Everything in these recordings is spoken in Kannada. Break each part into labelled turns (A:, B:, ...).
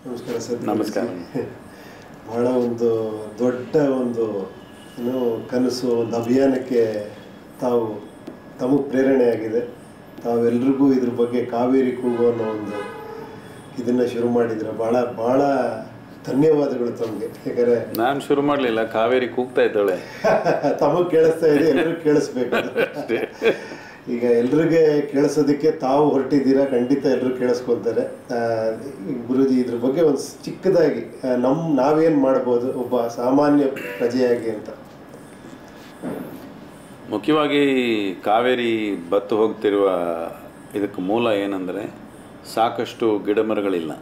A: ನಮಸ್ಕಾರ ಸರ್
B: ನಮಸ್ಕಾರ.
A: ಬಹಳ ಒಂದು ದೊಡ್ಡ ಒಂದು ಏನು ಕನಸು ಒಂದು ಅಭಿಯಾನಕ್ಕೆ ತಾವು ತಮಗೆ ಪ್ರೇರಣೆ ಆಗಿದೆ ತಾವೆಲ್ರಿಗೂ ಇದ್ರ ಬಗ್ಗೆ ಕಾವೇರಿ ಕೂಗು ಅನ್ನೋ ಒಂದು ಇದನ್ನು ಶುರು ಮಾಡಿದ್ರೆ ಭಾಳ ಭಾಳ ಧನ್ಯವಾದಗಳು ತಮಗೆ ಯಾಕಂದರೆ
B: ನಾನು ಶುರು ಮಾಡಲಿಲ್ಲ ಕಾವೇರಿ ಕೂಗ್ತಾ ಇದ್ದಾಳೆ
A: ತಮಗೆ ಕೇಳಿಸ್ತಾ ಇದೆ ಎಲ್ರಿಗೂ ಕೇಳಿಸ್ಬೇಕು ಈಗ ಎಲ್ರಿಗೆ ಕೇಳಿಸೋದಕ್ಕೆ ತಾವು ಹೊರಟಿದ್ದೀರಾ ಖಂಡಿತ ಎಲ್ಲರೂ ಕೇಳಿಸ್ಕೊತಾರೆ ಆ, ಈ ಗುರೂಜಿ ಇದ್ರ ಬಗ್ಗೆ ಒಂದು ಚಿಕ್ಕದಾಗಿ ಆ, ನಮ್ ನಾವೇನು ಮಾಡ್ಬೋದು ಒಬ್ಬ ಸಾಮಾನ್ಯ ಪ್ರಜೆಯಾಗಿ ಅಂತ
B: ಮುಖ್ಯವಾಗಿ ಕಾವೇರಿ ಬತ್ತು ಹೋಗ್ತಿರುವ ಇದಕ್ಕೆ ಮೂಲ ಏನಂದರೆ ಸಾಕಷ್ಟು ಗಿಡಮರಗಳಿಲ್ಲ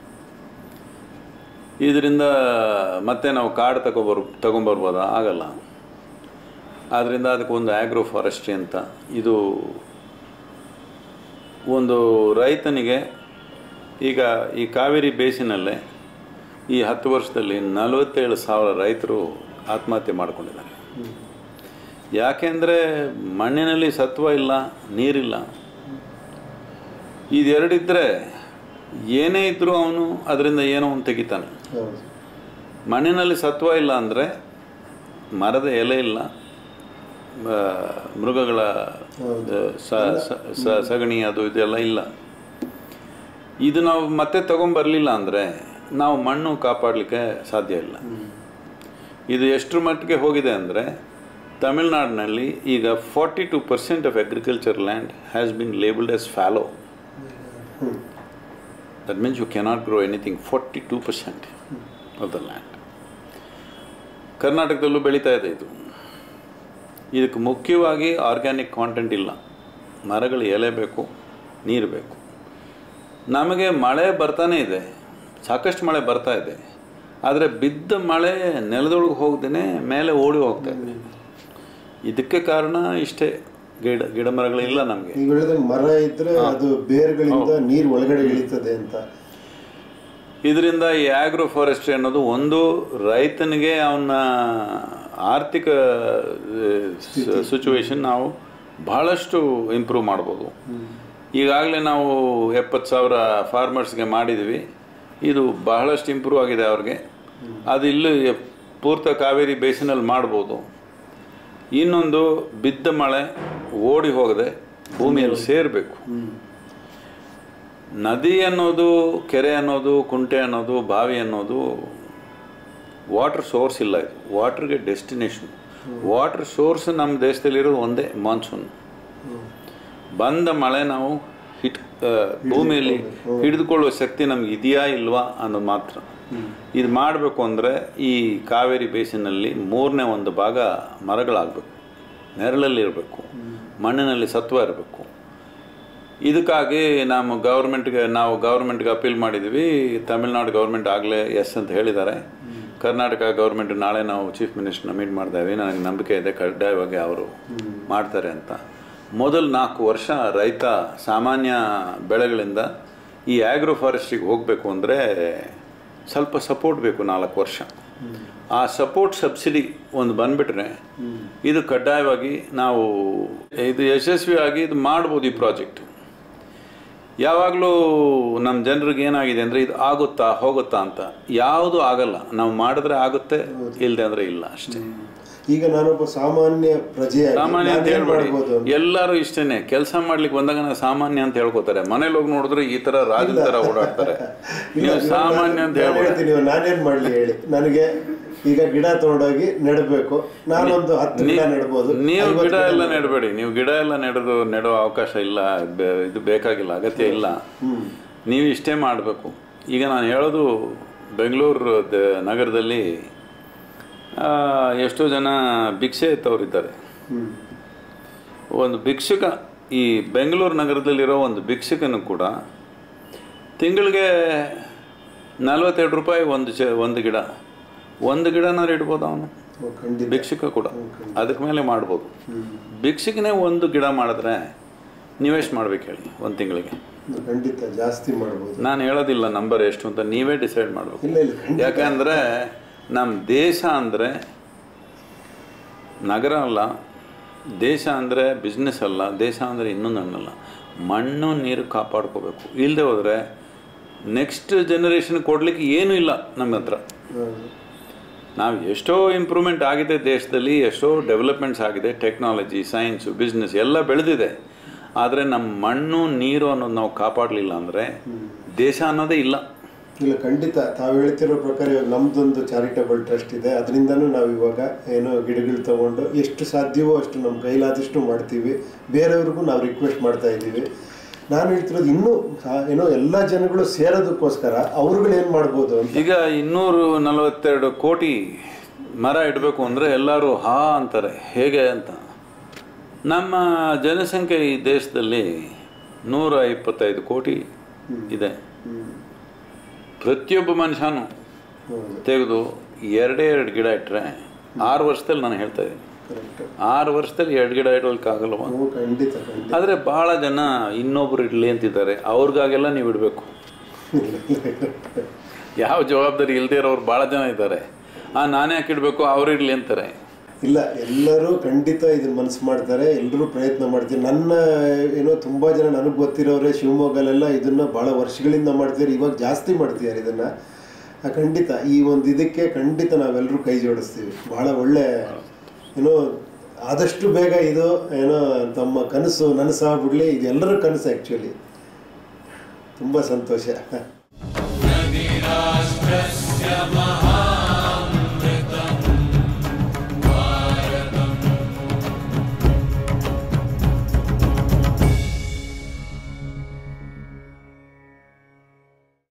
B: ಇದರಿಂದ ಮತ್ತೆ ನಾವು ಕಾಡು ತಗೊಬರ್ ತಗೊಂಬರ್ಬೋದಾ ಆಗಲ್ಲ ಆದ್ದರಿಂದ ಅದಕ್ಕೆ ಒಂದು ಆಗ್ರೋ ಫಾರೆಸ್ಟ್ರಿ ಅಂತ ಇದು ಒಂದು ರೈತನಿಗೆ ಈಗ ಈ ಕಾವೇರಿ ಬೇಸಿನಲ್ಲೇ ಈ ಹತ್ತು ವರ್ಷದಲ್ಲಿ ನಲವತ್ತೇಳು ಸಾವಿರ ರೈತರು ಆತ್ಮಹತ್ಯೆ ಮಾಡಿಕೊಂಡಿದ್ದಾರೆ ಯಾಕೆಂದರೆ ಮಣ್ಣಿನಲ್ಲಿ ಸತ್ವ ಇಲ್ಲ ನೀರಿಲ್ಲ ಇದೆರಡಿದ್ದರೆ ಏನೇ ಇದ್ದರೂ ಅವನು ಅದರಿಂದ ಏನೋ ಒಂದು ತೆಗಿತಾನೆ
A: ಹೌದು
B: ಮಣ್ಣಿನಲ್ಲಿ ಸತ್ವ ಇಲ್ಲ ಅಂದರೆ ಮರದ ಎಲೆ ಇಲ್ಲ ಆ, ಮೃಗಗಳ ಆ, ಸ- ಸ- ಸ- ಸಗಣಿ ಅದು ಇದೆಲ್ಲ ಇಲ್ಲ ಇದು ನಾವು ಮತ್ತೆ ತಗೊಂಬರಲಿಲ್ಲ ಅಂದರೆ ನಾವು ಮಣ್ಣು ಕಾಪಾಡಲಿಕ್ಕೆ ಸಾಧ್ಯ ಇಲ್ಲ ಇದು ಎಷ್ಟರ ಮಟ್ಟಿಗೆ ಹೋಗಿದೆ ಅಂದರೆ ತಮಿಳ್ನಾಡಿನಲ್ಲಿ ಈಗ forty two percent of agriculture land has been labelled as fallow that means you cannot grow anything forty two percent of the land ಕರ್ನಾಟಕದಲ್ಲೂ ಬೆಳೀತಾ ಇದೆ ಇದು ಇದಕ್ಕೆ ಮುಖ್ಯವಾಗಿ ಆರ್ಗ್ಯಾನಿಕ್ ಕಾಂಟೆಂಟ್ ಇಲ್ಲ ಮರಗಳು ಎಲೆ ಬೇಕು ನೀರು ಬೇಕು ನಮಗೆ ಮಳೆ ಬರ್ತಾನೇ ಇದೆ ಸಾಕಷ್ಟು ಮಳೆ ಬರ್ತಾ ಇದೆ ಆದರೆ ಬಿದ್ದ ಮಳೆ ನೆಲದೊಳಗೆ ಹೋಗ್ದೇ ಮೇಲೆ ಓಡಿ ಹೋಗ್ತಾ ಇದೆ ಇದಕ್ಕೆ ಕಾರಣ ಇಷ್ಟೇ ಗಿಡ ಗಿಡ ಮರಗಳಿಲ್ಲ ನಮಗೆ
A: ಈಗ ಹೇಳಿದ್ರೆ ಮರ ಇದ್ರೆ ಅದು ಬೇರ್ಗಳಿಂದ ನೀರು ಒಳಗಡೆ ಇಳಿತದೆ ಅಂತ
B: ಇದರಿಂದ ಈ ಆಗ್ರೋ ಫಾರೆಸ್ಟ್ರಿ ಅನ್ನೋದು ಒಂದು ರೈತನಿಗೆ ಅವನ ಆರ್ಥಿಕ ಸಿಚುವೇಶನ್ ನಾವು ಬಹಳಷ್ಟು ಇಂಪ್ರೂವ್ ಮಾಡ್ಬೋದು ಈಗಾಗಲೇ ನಾವು ಎಪ್ಪತ್ತು ಸಾವಿರ ಫಾರ್ಮರ್ಸ್ಗೆ ಮಾಡಿದ್ವಿ ಇದು ಬಹಳಷ್ಟು ಇಂಪ್ರೂವ್ ಆಗಿದೆ ಅವ್ರಿಗೆ ಅದು ಇಲ್ಲಿ ಪೂರ್ತ ಕಾವೇರಿ ಬೇಸಿನಲ್ಲಿ ಮಾಡ್ಬೋದು ಇನ್ನೊಂದು ಬಿದ್ದ ಮಳೆ ಓಡಿ ಹೋಗದೆ ಭೂಮಿಯಲ್ಲಿ ಸೇರಬೇಕು ನದಿ ಅನ್ನೋದು ಕೆರೆ ಅನ್ನೋದು ಕುಂಟೆ ಅನ್ನೋದು ಬಾವಿ ಅನ್ನೋದು ವಾಟರ್ ಸೋರ್ಸ್ ಇಲ್ಲ ಇದು ವಾಟರ್ಗೆ ಡೆಸ್ಟಿನೇಷನ್ ವಾಟರ್ ಸೋರ್ಸ್ ನಮ್ಮ ದೇಶದಲ್ಲಿರೋದು ಒಂದೇ ಮಾನ್ಸೂನ್ ಬಂದ ಮಳೆ ನಾವು ಹಿಟ್ ಆ, ಭೂಮಿಯಲ್ಲಿ ಹಿಡಿದುಕೊಳ್ಳುವ ಶಕ್ತಿ ನಮ್ಗೆ ಇದೆಯಾ ಇಲ್ವಾ ಅನ್ನೋದು ಮಾತ್ರ ಇದು ಮಾಡಬೇಕು ಅಂದರೆ ಈ ಕಾವೇರಿ ಬೇಸಿನಲ್ಲಿ ಮೂರನೇ ಒಂದು ಭಾಗ ಮರಗಳಾಗಬೇಕು ನೆರಳಲ್ಲಿ ಇರಬೇಕು ಮಣ್ಣಿನಲ್ಲಿ ಸತ್ವ ಇರಬೇಕು ಇದಕ್ಕಾಗಿ ನಾವು ಗೌರ್ಮೆಂಟ್ಗೆ ನಾವು ಗೌರ್ಮೆಂಟ್ಗೆ ಅಪೀಲ್ ಮಾಡಿದ್ವಿ ತಮಿಳ್ನಾಡು ಗೌರ್ಮೆಂಟ್ ಆಗಲೇ ಎಸ್ ಅಂತ ಹೇಳಿದ್ದಾರೆ ಕರ್ನಾಟಕ ಗೌರ್ಮೆಂಟ್ ನಾಳೆ ನಾವು ಚೀಫ್ ಮಿನಿಸ್ಟರ್ನ ಮೀಟ್ ಮಾಡ್ತಾ ಇದ್ವಿ ನನಗೆ ನಂಬಿಕೆ ಇದೆ ಕಡ್ಡಾಯವಾಗಿ ಅವರು ಮಾಡ್ತಾರೆ ಅಂತ ಮೊದಲು ನಾಲ್ಕು ವರ್ಷ ರೈತ ಸಾಮಾನ್ಯ ಬೆಳೆಗಳಿಂದ ಈ ಆಗ್ರೋ ಫಾರೆಸ್ಟ್ರಿಗೆ ಹೋಗಬೇಕು ಅಂದರೆ ಸ್ವಲ್ಪ ಸಪೋರ್ಟ್ ಬೇಕು ನಾಲ್ಕು ವರ್ಷ ಆ ಸಪೋರ್ಟ್ ಸಬ್ಸಿಡಿ ಒಂದು ಬಂದ್ಬಿಟ್ರೆ ಇದು ಕಡ್ಡಾಯವಾಗಿ ನಾವು ಇದು ಯಶಸ್ವಿಯಾಗಿ ಇದು ಮಾಡ್ಬೋದು ಈ ಪ್ರಾಜೆಕ್ಟ್ ಯಾವಾಗಲೂ ನಮ್ಮ ಜನರಿಗೆ ಏನಾಗಿದೆ ಅಂದರೆ ಇದು ಆಗುತ್ತಾ ಹೋಗುತ್ತಾ ಅಂತ ಯಾವುದು ಆಗಲ್ಲ ನಾವು ಮಾಡಿದ್ರೆ ಆಗುತ್ತೆ ಇಲ್ಲದೆ ಅಂದರೆ ಇಲ್ಲ ಅಷ್ಟೇ
A: ಈಗ ನಾನೊಬ್ಬ ಸಾಮಾನ್ಯ ಪ್ರಜೆಯಾಗಿ
B: ಸಾಮಾನ್ಯ ಅಂತ
A: ನಾನೇನ್
B: ಹೇಳ್ಬೇಡಿ
A: ಮಾಡ್ಬೋದು ಅಂತ?
B: ಎಲ್ಲರೂ ಇಷ್ಟೇನೆ ಕೆಲಸ ಮಾಡ್ಲಿಕ್ಕೆ ಬಂದಾಗ ನಾವು ಸಾಮಾನ್ಯ ಅಂತ ಹೇಳ್ಕೊತಾರೆ ಮನೇಲಿ ಹೋಗಿ ನೋಡಿದ್ರೆ ಈ ತರ ರಾಜನ ತರ ಓಡಾಡ್ತಾರೆ
A: ಇಲ್ಲ,
B: ನೀವು
A: ಇವಾಗ
B: ಸಾಮಾನ್ಯ
A: ನಾನ್-
B: ಅಂತ
A: ನಾನ್
B: ಹೇಳ್ಬೇಡಿ
A: ಹೇಳ್ತೀನಿ ಇವಾಗ ನಾನೇನ್ ಮಾಡ್ಲಿ ಹೇಳಿ ನನಗೆ ಈಗ ಗಿಡ ತಗೊಂಡೋಗಿ ನೆಡಬೇಕು ನಾನೊಂದು ಹತ್ತು ಗಿಡ ನೆಡ್ಬೋದು
B: ನೀವು
A: ಐವತ್ತು
B: ಗಿಡ ಎಲ್ಲ ನೆಡಬೇಡಿ ನೀವು ಗಿಡ ಎಲ್ಲ ನೆಡೋದು ನೆಡೋ ಅವಕಾಶ ಇಲ್ಲ ಬೆ- ಇದು ಬೇಕಾಗಿಲ್ಲ ಅಗತ್ಯ ಇಲ್ಲ ನೀವು ಇಷ್ಟೇ ಮಾಡಬೇಕು ಈಗ ನಾನು ಹೇಳೋದು ಬೆಂಗಳೂರು ದ- ನಗರದಲ್ಲಿ ಆ, ಎಷ್ಟೋ ಜನ ಭಿಕ್ಷೆ ಎತ್ತವರಿದ್ದಾರೆ
A: ಹ್ಮ್.
B: ಒಂದು ಭಿಕ್ಷುಕ ಈ ಬೆಂಗಳೂರು ನಗರದಲ್ಲಿರೋ ಒಂದು ಭಿಕ್ಷುಕನು ಕೂಡ ತಿಂಗಳಿಗೆ ನಲ್ವತ್ತೆರಡು ರೂಪಾಯಿ ಒಂದು ಚ ಒಂದು ಗಿಡ ಒಂದು ಗಿಡನಾರು ಇಡ್ಬೋದು ಅವನು
A: ಓ, ಖಂಡಿತ
B: ಭಿಕ್ಷುಕ ಕೂಡ ಅದಕ್ಕೆ ಮೇಲೆ ಮಾಡ್ಬೋದು ಭಿಕ್ಷುಕನೇ ಒಂದು ಗಿಡ ಮಾಡಿದ್ರೆ ನೀವೆಷ್ಟು ಮಾಡ್ಬೇಕು ಹೇಳಿ ಒಂದು ತಿಂಗಳಿಗೆ
A: ಖಂಡಿತ ಜಾಸ್ತಿ ಮಾಡ್ಬೋದು
B: ನಾನು ಹೇಳೋದಿಲ್ಲ ನಂಬರ್ ಎಷ್ಟು ಅಂತ ನೀವೇ ಡಿಸೈಡ್ ಮಾಡಬೇಕು
A: ಇಲ್ಲ ಇಲ್ಲ ಖಂಡಿತ
B: ಯಾಕಂದರೆ ನಮ್ಮ ದೇಶ ಅಂದರೆ ನಗರ ಅಲ್ಲ ದೇಶ ಅಂದರೆ ಬಿಸ್ನೆಸ್ ಅಲ್ಲ ದೇಶ ಅಂದರೆ ಇನ್ನೊಂದು ಅನ್ನಲ್ಲ ಮಣ್ಣು ನೀರು ಕಾಪಾಡ್ಕೋಬೇಕು ಇಲ್ಲದೆ ಹೋದರೆ ನೆಕ್ಸ್ಟ್ ಜನರೇಷನ್ ಕೊಡಲಿಕ್ಕೆ ಏನೂ ಇಲ್ಲ ನಮ್ಮ ಹತ್ರ
A: ಹೌದು.
B: ನಾವು ಎಷ್ಟೋ ಇಂಪ್ರೂವ್ಮೆಂಟ್ ಆಗಿದೆ ದೇಶದಲ್ಲಿ ಎಷ್ಟೋ ಡೆವಲಪ್ಮೆಂಟ್ಸ್ ಆಗಿದೆ ಟೆಕ್ನಾಲಜಿ ಸೈನ್ಸು ಬಿಸ್ನೆಸ್ ಎಲ್ಲ ಬೆಳೆದಿದೆ ಆದರೆ ನಮ್ಮ ಮಣ್ಣು ನೀರು ಅನ್ನೋದು ನಾವು ಕಾಪಾಡಲಿಲ್ಲ ಅಂದರೆ ದೇಶ ಅನ್ನೋದೇ ಇಲ್ಲ
A: ಇಲ್ಲ ಖಂಡಿತ ತಾವು ಹೇಳ್ತಿರೋ ಪ್ರಕಾರ ಇವಾಗ ನಮ್ದೊಂದು ಚಾರಿಟಬಲ್ ಟ್ರಸ್ಟ್ ಇದೆ ಅದರಿಂದನೂ ನಾವು ಇವಾಗ ಏನೋ ಗಿಡಗಳು ತಗೊಂಡು ಎಷ್ಟು ಸಾಧ್ಯವೋ ಅಷ್ಟು ನಮ್ಮ ಕೈಲಾದಷ್ಟು ಮಾಡ್ತೀವಿ ಬೇರೆಯವ್ರಿಗೂ ನಾವು ರಿಕ್ವೆಸ್ಟ್ ಮಾಡ್ತಾ ಇದ್ದೀವಿ ನಾನು ಹೇಳ್ತಿರೋದು ಇನ್ನೂ ಸಾ- ಏನೋ ಎಲ್ಲ ಜನಗಳು ಸೇರೋದಕ್ಕೋಸ್ಕರ ಅವ್ರುಗಳು ಏನು ಮಾಡ್ಬೋದು ಅಂತ
B: ಈಗ ಇನ್ನೂರು ನಲವತ್ತೆರಡು ಕೋಟಿ ಮರ ಇಡಬೇಕು ಅಂದರೆ ಎಲ್ಲರೂ ಹಾ ಅಂತಾರೆ ಹೇಗೆ ಅಂತ ನಮ್ಮ ಜನಸಂಖ್ಯೆ ಈ ದೇಶದಲ್ಲಿ ನೂರ ಇಪ್ಪತ್ತೈದು ಕೋಟಿ ಇದೆ ಪ್ರತಿಯೊಬ್ಬ ಮನುಷ್ಯನು
A: ಹೌದು
B: ತೆಗೆದು ಎರಡೇ ಎರಡು ಗಿಡ ಇಟ್ಟರೆ ಆರು ವರ್ಷದಲ್ಲಿ ನಾನು ಹೇಳ್ತಾ ಇದ್ದೀನಿ
A: ಕರೆಕ್ಟ್
B: ಆರು ವರ್ಷದಲ್ಲಿ ಎರಡು ಗಿಡ ಇಡೋಕ್ಕಾಗಲ್ವ
A: ಹ್ಞೂ ಖಂಡಿತ ಖಂಡಿತ
B: ಆದರೆ ಭಾಳ ಜನ ಇನ್ನೊಬ್ರು ಇಡಲಿ ಅಂತಿದ್ದಾರೆ ಅವ್ರಿಗಾಗೆಲ್ಲ ನೀವು ಇಡಬೇಕು ಯಾವ ಜವಾಬ್ದಾರಿ ಇಲ್ಲದೆ ಇರೋರು ಭಾಳ ಜನ ಇದ್ದಾರೆ ಆ ನಾನೇ ಯಾಕೆ ಇಡಬೇಕು ಅವ್ರು ಇಡಲಿ ಅಂತಾರೆ
A: ಇಲ್ಲ ಎಲ್ಲರೂ ಖಂಡಿತ ಇದನ್ನ ಮನಸ್ಸು ಮಾಡ್ತಾರೆ ಎಲ್ಲರೂ ಪ್ರಯತ್ನ ಮಾಡ್ತೀವಿ ನನ್ನ ಏನೋ ತುಂಬ ಜನ ನನಗೆ ಗೊತ್ತಿರೋರೆ ಶಿವಮೊಗ್ಗಲೆಲ್ಲ ಇದನ್ನ ಭಾಳ ವರ್ಷಗಳಿಂದ ಮಾಡ್ತಿದ್ದಾರೆ ಇವಾಗ ಜಾಸ್ತಿ ಮಾಡ್ತಿದ್ದಾರೆ ಇದನ್ನ ಆ, ಖಂಡಿತ ಈ ಒಂದು ಇದಕ್ಕೆ ಖಂಡಿತ ನಾವೆಲ್ಲರೂ ಕೈ ಜೋಡಿಸ್ತೀವಿ ಭಾಳ ಒಳ್ಳೆ ಏನೋ ಆದಷ್ಟು ಬೇಗ ಇದು ಏನೋ ತಮ್ಮ ಕನಸು ನನಸಾಗ್ಬಿಡ್ಲಿ ಇದು ಎಲ್ಲರ ಕನಸು ಆ್ಯಕ್ಚುಲಿ ತುಂಬ ಸಂತೋಷ
C: नदीराष्ट्रस्य महा